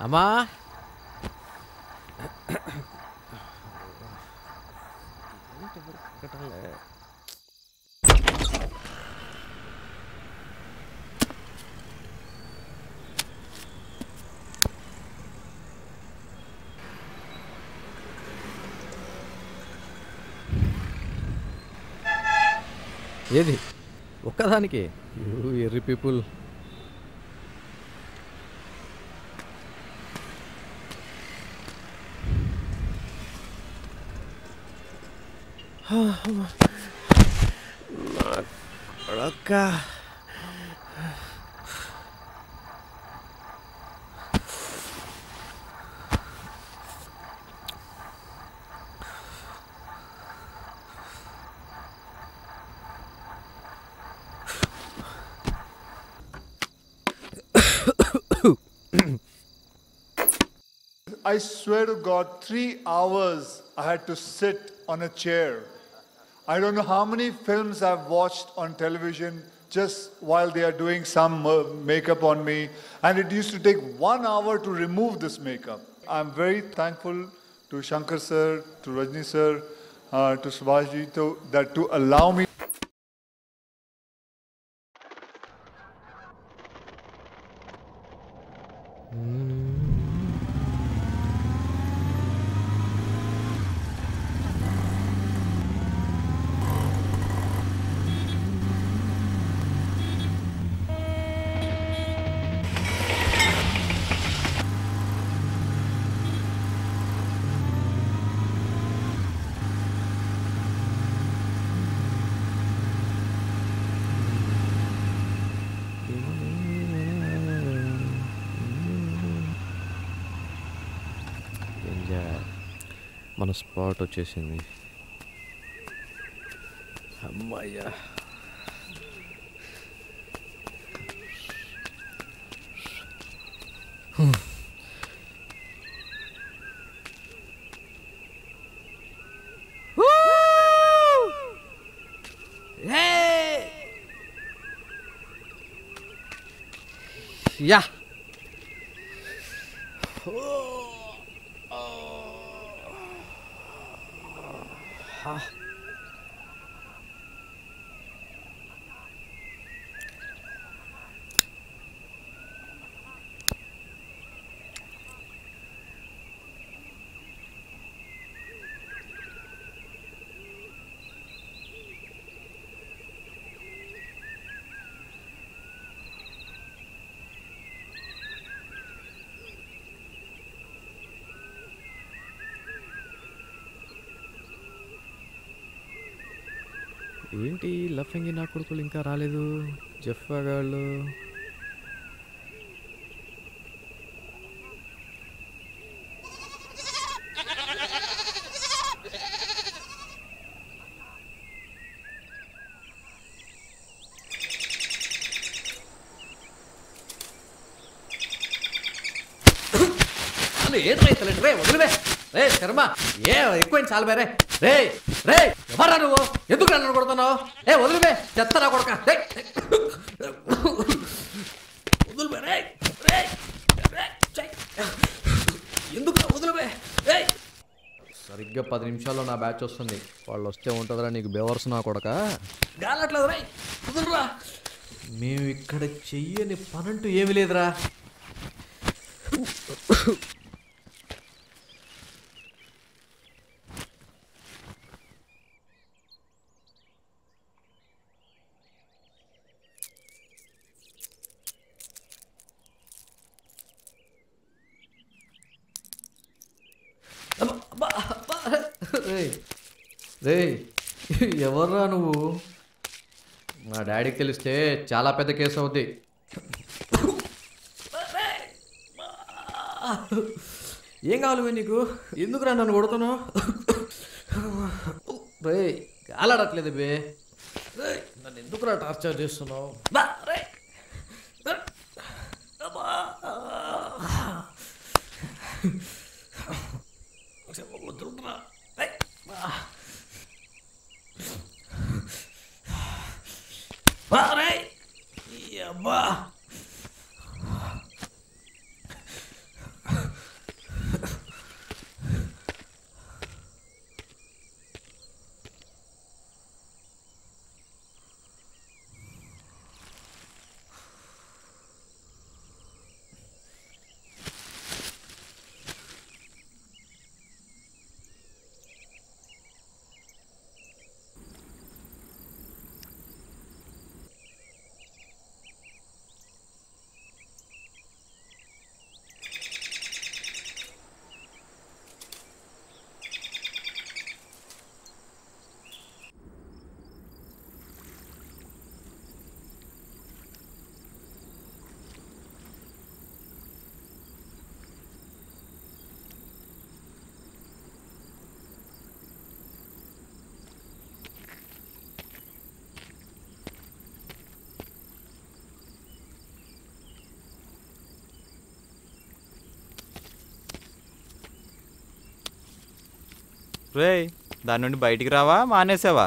అమ్మా ఏది ఒక్కదానికి యూ ఎర్రి పీపుల్ కొడక I swear to God, three hours I had to sit on a chair. I don't know how many films I've watched on television just while they are doing some uh, makeup on me. And it used to take one hour to remove this makeup. I'm very thankful to Shankar sir, to Rajni sir, uh, to Subhashji to, that to allow me enjoy మన spot వచ్చేసింది అమ్మాయ్యా yeah ఏంటి లఫంగి నా కొడుకులు ఇంకా రాలేదు జఫ్ఫా గాళ్ళు అసలు ఏం రైతులండి రే వదిలివే రే శర్మ ఏ ఎక్కువైంది చాలు రే రే రే ఎవరా నువ్వు ఎందుకు నన్ను కొడుతున్నావు ఏ వదిలివే చెత్తరా కొడక రే వదిలివే రే రే రే, ఛై. ఎందుకు వదిలివే రే సరిగ్గా పది నిమిషాల్లో నా బ్యాచ్ వస్తుంది వాళ్ళు వస్తే ఉంటుందిరా నీకు బెవర్స్ నా కొడక గాలట్లేదు రే వదిలిరా మేము ఇక్కడ చెయ్యని పనంటూ ఏమీ లేదురా అబ్బా, అబ్బా, అబ్బా. రేయ్ రేయ్ ఎవర్రా నువ్వు మా డాడీకి తెలిస్తే చాలా పెద్ద కేసు అవుద్ది ఏం కావాలి వే నీకు ఎందుకురా నన్ను కొడుతున్నావు రే గాలాడట్లేదు బే రేయ్, నన్ను ఎందుకురా టార్చర్ చేస్తున్నావు బా, రేయ్. అబ్బా. వదులుతున్నా. రేయ్. బా. బా, రేయ్. ఈ అబ్బా రేయ్ దాని నుండి బయటికి రావా మానేసావా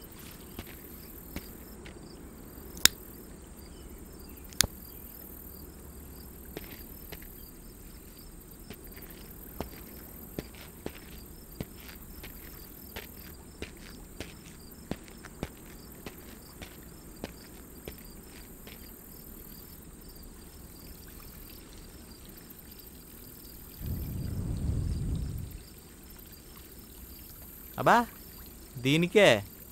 అబ్బా దీనికే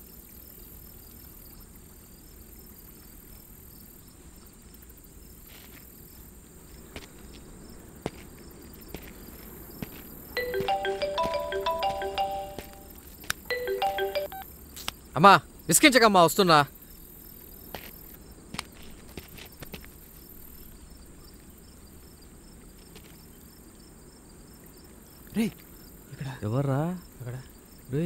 అమ్మా విసికించకమ్మా వస్తున్నా రే ఎవర్రా అక్కడ రే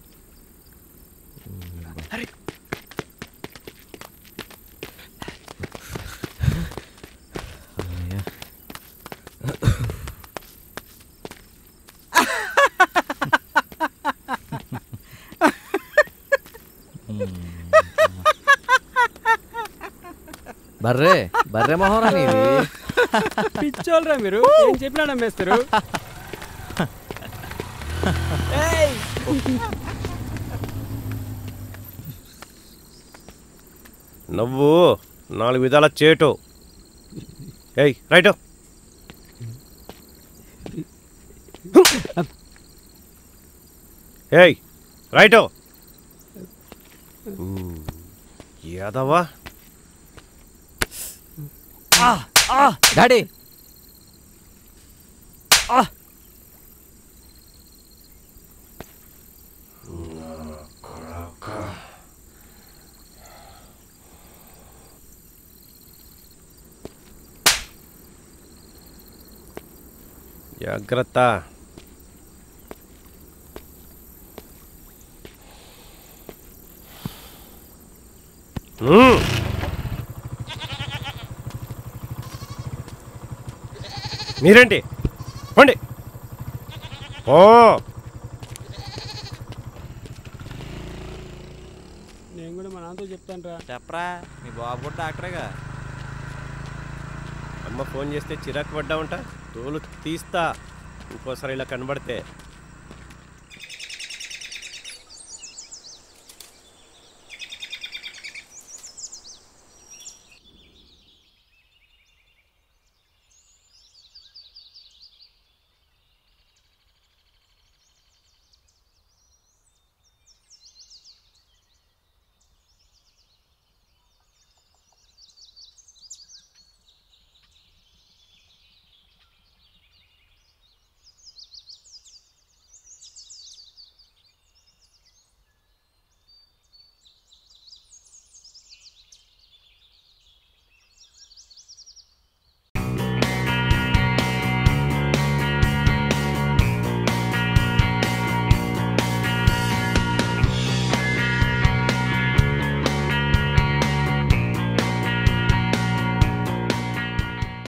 బర్రే బర్రే మొహరా నీది పిచ్చోళ్ళరా మీరు ఏం చెప్పినా నమ్మేస్తారు నువ్వు నాలుగు విధాల చేటు ఏయ్ రైట్ ఏయ్ రైట్ యాదవా డాడీ జాగ్రత్త మ్మ్. మీరేంటి పండి ఓ నేను కూడా మా నాన్నతో చెప్తాను రా చెప్పరా మీ బాబు కూడా డాక్టరేగా అమ్మ ఫోన్ చేస్తే చిరాకు పడ్డావంట తోలు తీస్తా ఇంకోసారి ఇలా కనబడితే